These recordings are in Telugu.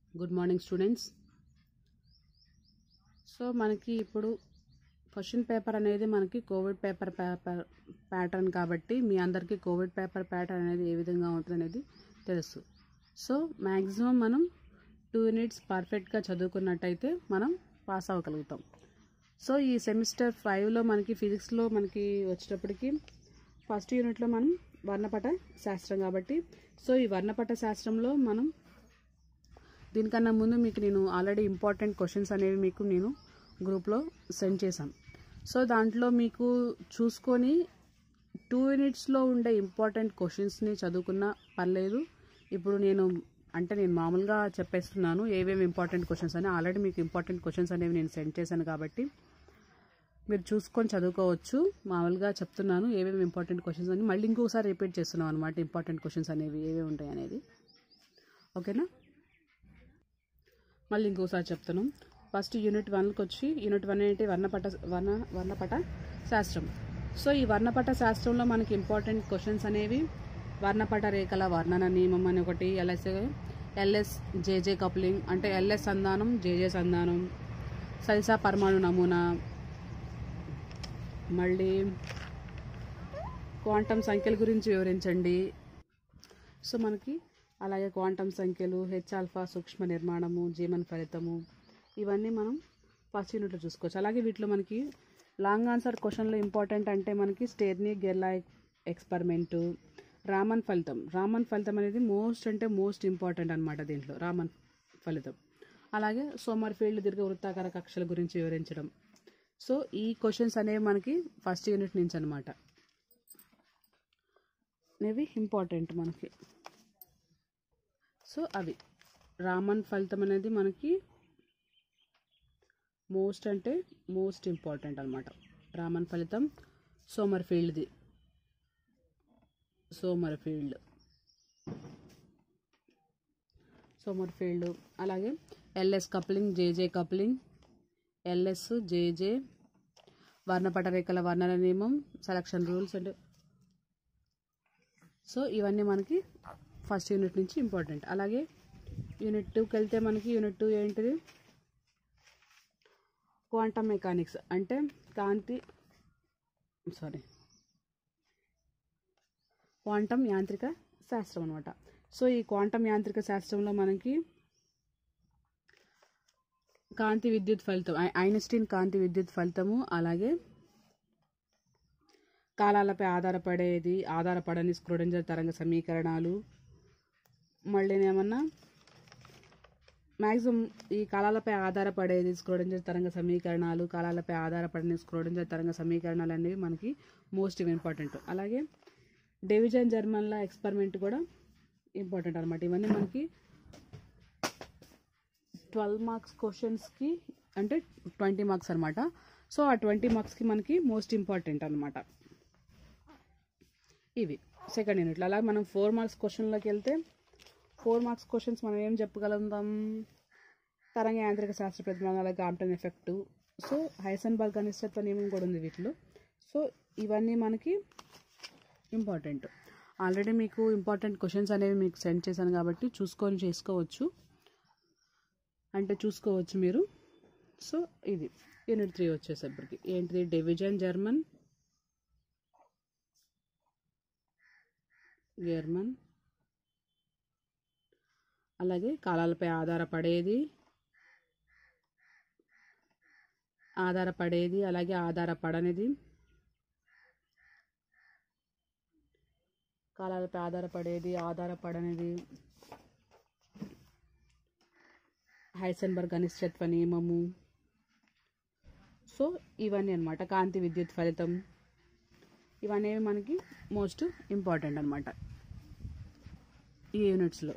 గుడ్ మార్నింగ్ స్టూడెంట్స్ సో మనకి ఇప్పుడు క్వశ్చన్ పేపర్ అనేది మనకి కోవిడ్ పేపర్ పేపర్ ప్యాటర్న్ కాబట్టి మీ అందరికీ కోవిడ్ పేపర్ ప్యాటర్న్ అనేది ఏ విధంగా ఉంటుంది అనేది తెలుసు సో మ్యాక్సిమం మనం టూ యూనిట్స్ పర్ఫెక్ట్గా చదువుకున్నట్టయితే మనం పాస్ అవ్వగలుగుతాం సో ఈ సెమిస్టర్ ఫైవ్లో మనకి ఫిజిక్స్లో మనకి వచ్చేటప్పటికి ఫస్ట్ యూనిట్లో మనం వర్ణపట శాస్త్రం కాబట్టి సో ఈ వర్ణపట శాస్త్రంలో మనం దీనికన్నా ముందు మీకు నేను ఆల్రెడీ ఇంపార్టెంట్ క్వశ్చన్స్ అనేవి మీకు నేను గ్రూప్లో సెండ్ చేశాను సో దాంట్లో మీకు చూసుకొని టూ యూనిట్స్లో ఉండే ఇంపార్టెంట్ క్వశ్చన్స్ని చదువుకున్నా పర్లేదు ఇప్పుడు నేను అంటే నేను మామూలుగా చెప్పేస్తున్నాను ఏవేమి ఇంపార్టెంట్ క్వశ్చన్స్ అని ఆల్రెడీ మీకు ఇంపార్టెంట్ క్వశ్చన్స్ అనేవి నేను సెండ్ చేశాను కాబట్టి మీరు చూసుకొని చదువుకోవచ్చు మామూలుగా చెప్తున్నాను ఏవేమి ఇంపార్టెంట్ క్వశ్చన్స్ అని మళ్ళీ ఇంకొకసారి రిపీట్ చేస్తున్నాం అనమాట ఇంపార్టెంట్ క్వశ్చన్స్ అనేవి ఏవేవి ఉంటాయి అనేది ఓకేనా మళ్ళీ ఇంకోసారి చెప్తాను ఫస్ట్ యూనిట్ వన్కి వచ్చి యూనిట్ వన్ ఏంటి వర్ణపట వర్ణ వర్ణపట శాస్త్రం సో ఈ వర్ణపట శాస్త్రంలో మనకి ఇంపార్టెంట్ క్వశ్చన్స్ అనేవి వర్ణపట రేఖల వర్ణన నియమం అని ఒకటి ఎల్ఎస్ ఎల్ఎస్ జేజే కప్లింగ్ అంటే ఎల్ఎస్ సంధానం జేజే సంధానం సరిసా పరమాణు నమూనా మళ్ళీ క్వాంటం సంఖ్యల గురించి వివరించండి సో మనకి అలాగే క్వాంటం సంఖ్యలు హెచ్ ఆల్ఫా సూక్ష్మ నిర్మాణము జీవన్ ఫలితము ఇవన్నీ మనం ఫస్ట్ యూనిట్లో చూసుకోవచ్చు అలాగే వీటిలో మనకి లాంగ్ ఆన్సర్ క్వశ్చన్లో ఇంపార్టెంట్ అంటే మనకి స్టేర్నీ గెర్లా ఎక్స్పెరిమెంటు రామన్ ఫలితం రామన్ ఫలితం అనేది మోస్ట్ అంటే మోస్ట్ ఇంపార్టెంట్ అనమాట దీంట్లో రామన్ ఫలితం అలాగే సోమర్ ఫీల్డ్ దీర్ఘ వృత్తాకార కక్షల గురించి వివరించడం సో ఈ క్వశ్చన్స్ అనేవి మనకి ఫస్ట్ యూనిట్ నుంచి అనమాట అనేవి ఇంపార్టెంట్ మనకి సో అవి రామన్ ఫలితం అనేది మనకి మోస్ట్ అంటే మోస్ట్ ఇంపార్టెంట్ అనమాట రామన్ ఫలితం సోమర్ ఫీల్డ్ది సోమర్ ఫీల్డ్ సోమర్ ఫీల్డ్ అలాగే LS coupling JJ coupling LS JJ వర్ణపట రేఖల వర్ణన నియమం సెలక్షన్ రూల్స్ అండ్ సో ఇవన్నీ మనకి ఫస్ట్ యూనిట్ నుంచి ఇంపార్టెంట్ అలాగే యూనిట్ టూకి వెళ్తే మనకి యూనిట్ టూ ఏంటిది క్వాంటమ్ మెకానిక్స్ అంటే కాంతి సారీ క్వాంటమ్ యాంత్రిక శాస్త్రం అనమాట సో ఈ క్వాంటమ్ యాంత్రిక శాస్త్రంలో మనకి కాంతి విద్యుత్ ఫలితం ఐ- ఐన్స్టీన్ కాంతి విద్యుత్ ఫలితము అలాగే కాలాలపై ఆధారపడేది ఆధారపడని స్క్రోడింజర్ తరంగ సమీకరణాలు మళ్ళీ ఏమన్నా మ్యాక్సిమం ఈ కాలాలపై ఆధారపడేది స్క్రోడింజర్ తరంగ సమీకరణాలు కాలాలపై ఆధారపడని స్క్రోడింజర్ తరంగ సమీకరణాలు అనేవి మనకి మోస్ట్ ఇంపార్టెంట్ అలాగే డివిజన్ జర్మన్ల ఎక్స్పెరిమెంట్ కూడా ఇంపార్టెంట్ అనమాట ఇవన్నీ మనకి ట్వెల్వ్ మార్క్స్ క్వశ్చన్స్కి అంటే ట్వంటీ మార్క్స్ అనమాట సో ఆ ట్వంటీ మార్క్స్కి మనకి మోస్ట్ ఇంపార్టెంట్ అనమాట ఇవి సెకండ్ యూనిట్లో అలాగే మనం ఫోర్ మార్క్స్ క్వశ్చన్లోకి వెళ్తే ఫోర్ మార్క్స్ క్వశ్చన్స్ మనం ఏం చెప్పగలుగుతాం తరంగ యాంత్రిక శాస్త్ర ప్రతిమానం అలాగే కాంప్టన్ ఎఫెక్ట్ సో హైసన్బర్గ్ అనిశ్చత్వ నియమం కూడా ఉంది వీటిలో సో ఇవన్నీ మనకి ఇంపార్టెంట్ ఆల్రెడీ మీకు ఇంపార్టెంట్ క్వశ్చన్స్ అనేవి మీకు సెండ్ చేశాను కాబట్టి చూసుకొని చేసుకోవచ్చు అంటే చూసుకోవచ్చు మీరు సో ఇది యూనిట్ త్రీ వచ్చేసప్పటికి ఏంటిది డివిజన్ జర్మన్ జర్మన్ అలాగే కాలాలపై ఆధారపడేది ఆధారపడేది అలాగే ఆధారపడనిది కాలాలపై ఆధారపడేది ఆధారపడనిది హైసన్బర్గ్ అనిశ్చత్వ నియమము సో ఇవన్నీ అనమాట కాంతి విద్యుత్ ఫలితం ఇవన్నీ మనకి మోస్ట్ ఇంపార్టెంట్ అనమాట ఈ యూనిట్స్లో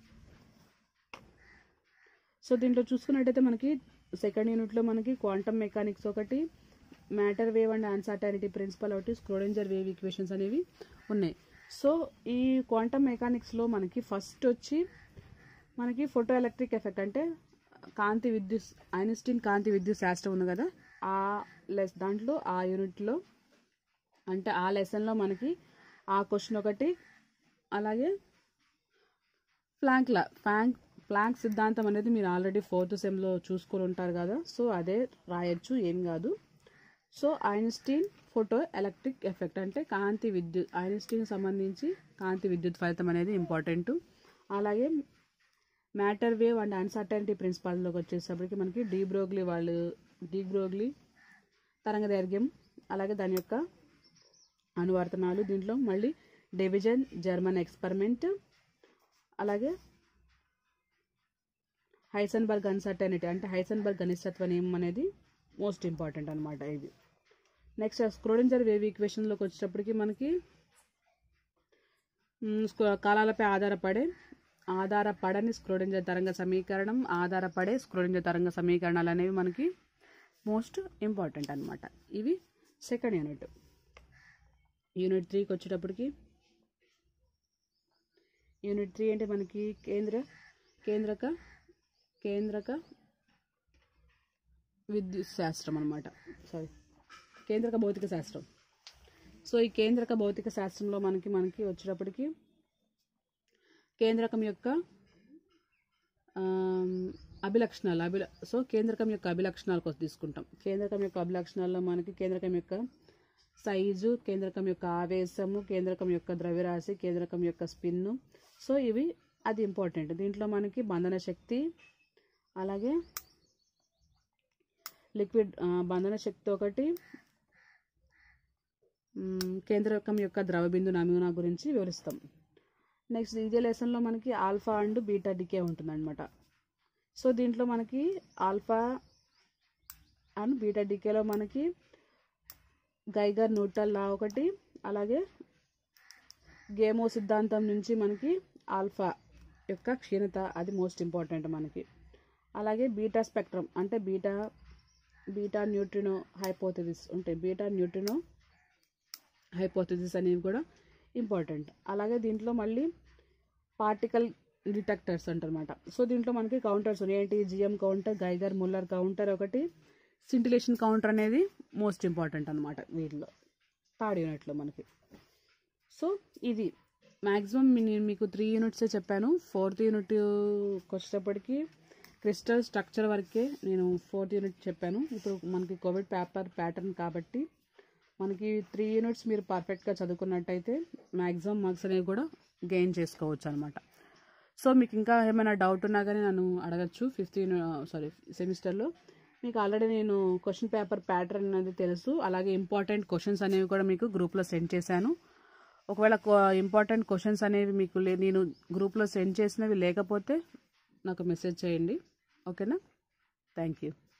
సో దీంట్లో చూసుకున్నట్టయితే మనకి సెకండ్ యూనిట్లో మనకి క్వాంటమ్ మెకానిక్స్ ఒకటి matter wave and uncertainty principle ఒకటి స్క్రోడెంజర్ వేవ్ ఈక్వేషన్స్ అనేవి ఉన్నాయి సో ఈ క్వాంటమ్ మెకానిక్స్లో మనకి ఫస్ట్ వచ్చి మనకి ఫోటో ఎలక్ట్రిక్ ఎఫెక్ట్ అంటే కాంతి విద్యుత్ ఐన్స్టీన్ కాంతి విద్యుత్ శాస్త్రం ఉంది కదా ఆ లెస్ దాంట్లో ఆ యూనిట్లో అంటే ఆ లెసన్లో మనకి ఆ క్వశ్చన్ ఒకటి అలాగే ప్లాంక్ లా ప్లాంక్ ప్లాంక్ సిద్ధాంతం అనేది మీరు ఆల్రెడీ ఫోర్త్ సెమ్లో చూసుకొని ఉంటారు కదా సో అదే రాయొచ్చు ఏం కాదు so Einstein photoelectric effect అంటే కాంతి విద్యుత్ ఐన్స్టీన్ సంబంధించి కాంతి విద్యుత్ ఫలితం అనేది ఇంపార్టెంట్ అలాగే మ్యాటర్ వేవ్ అండ్ అన్సర్టనిటీ ప్రిన్సిపాల్లోకి వచ్చేసప్పటికి మనకి డీ బ్రోగ్లీ వాళ్ళు డీ బ్రోగ్లీ తరంగ దైర్ఘ్యం అలాగే దాని యొక్క అనువర్తనాలు దీంట్లో మళ్ళీ డివిజన్ జర్మన్ ఎక్స్పెరిమెంట్ అలాగే హైసన్బర్గ్ అన్సర్టనిటీ అంటే హైసన్బర్గ్ అనిశ్చత్వ నియమం అనేది మోస్ట్ ఇంపార్టెంట్ అనమాట ఇది నెక్స్ట్ స్క్రోడింజర్ వేవ్ ఈక్వేషన్లోకి వచ్చేటప్పటికి మనకి మ్, స్క్రో- కాలాలపై ఆధారపడే ఆధారపడని స్క్రోడింజర్ తరంగ సమీకరణం ఆధారపడే స్క్రోడింజర్ తరంగ సమీకరణాలు అనేవి మనకి మోస్ట్ ఇంపార్టెంట్ అనమాట ఇవి సెకండ్ యూనిట్ యూనిట్ త్రీకి వచ్చేటప్పటికి యూనిట్ త్రీ అంటే మనకి కేంద్ర కేంద్రక కేంద్రక విద్యుత్ శాస్త్రం అనమాట సారీ కేంద్రక భౌతిక శాస్త్రం సో ఈ కేంద్రక భౌతిక శాస్త్రంలో మనకి మనకి వచ్చేటప్పటికి కేంద్రకం యొక్క ఆమ్, అభిలక్షణాలు అభిల సో కేంద్రకం యొక్క అభిలక్షణాల కోసం తీసుకుంటాం కేంద్రకం యొక్క అభిలక్షణాల్లో మనకి కేంద్రకం యొక్క సైజు కేంద్రకం యొక్క ఆవేశము కేంద్రకం యొక్క ద్రవ్యరాశి కేంద్రకం యొక్క స్పిన్ను సో ఇవి అది ఇంపార్టెంట్ దీంట్లో మనకి బంధన శక్తి అలాగే లిక్విడ్ ఆ, బంధన శక్తి ఒకటి మ్, కేంద్రకం యొక్క ద్రవబిందు నమూనా గురించి వివరిస్తాం నెక్స్ట్ ఇదే లెసన్లో మనకి ఆల్ఫా అండ్ బీటా డికే ఉంటుందన్నమాట సో దీంట్లో మనకి ఆల్ఫా అండ్ బీటా డికేలో మనకి గైగర్ న్యూటల్ లా ఒకటి అలాగే గేమో సిద్ధాంతం నుంచి మనకి ఆల్ఫా యొక్క క్షీణత అది మోస్ట్ ఇంపార్టెంట్ మనకి అలాగే బీటా స్పెక్ట్రమ్ అంటే బీటా బీటా న్యూట్రినో హైపోథెసిస్ ఉంటాయి బీటా న్యూట్రినో హైపోథెసిస్ అనేవి కూడా ఇంపార్టెంట్ అలాగే దీంట్లో మళ్ళీ పార్టికల్ డిటెక్టర్స్ అంటారన్నమాట సో దీంట్లో మనకి కౌంటర్స్ ఉన్నాయి ఏంటి GM counter Geiger Muller counter ఒకటి సింటిలేషన్ కౌంటర్ అనేది మోస్ట్ ఇంపార్టెంట్ అనమాట వీటిలో థర్డ్ యూనిట్లో మనకి సో ఇది మ్యాక్సిమం నేను మీకు త్రీ యూనిట్సే చెప్పాను ఫోర్త్ యూనిట్ వచ్చేటప్పటికి క్రిస్టల్ స్ట్రక్చర్ వరకే నేను ఫోర్త్ యూనిట్ చెప్పాను ఇప్పుడు మనకి కోవిడ్ పేపర్ ప్యాటర్న్ కాబట్టి మనకి త్రీ యూనిట్స్ మీరు పర్ఫెక్ట్గా చదువుకున్నట్టయితే మ్యాక్సిమం మార్క్స్ అనేవి కూడా గెయిన్ చేసుకోవచ్చు అనమాట సో మీకు ఇంకా ఏమైనా డౌట్ ఉన్నా కానీ నన్ను అడగచ్చు ఫిఫ్త్ సారీ సెమిస్టర్లో మీకు ఆల్రెడీ నేను క్వశ్చన్ పేపర్ ప్యాటర్న్ అనేది తెలుసు అలాగే ఇంపార్టెంట్ క్వశ్చన్స్ అనేవి కూడా మీకు గ్రూప్లో సెండ్ చేశాను ఒకవేళ ఇంపార్టెంట్ క్వశ్చన్స్ అనేవి మీకు లే- నేను గ్రూప్లో సెండ్ చేసినవి లేకపోతే నాకు మెసేజ్ చేయండి ఓకేనా థ్యాంక్ యూ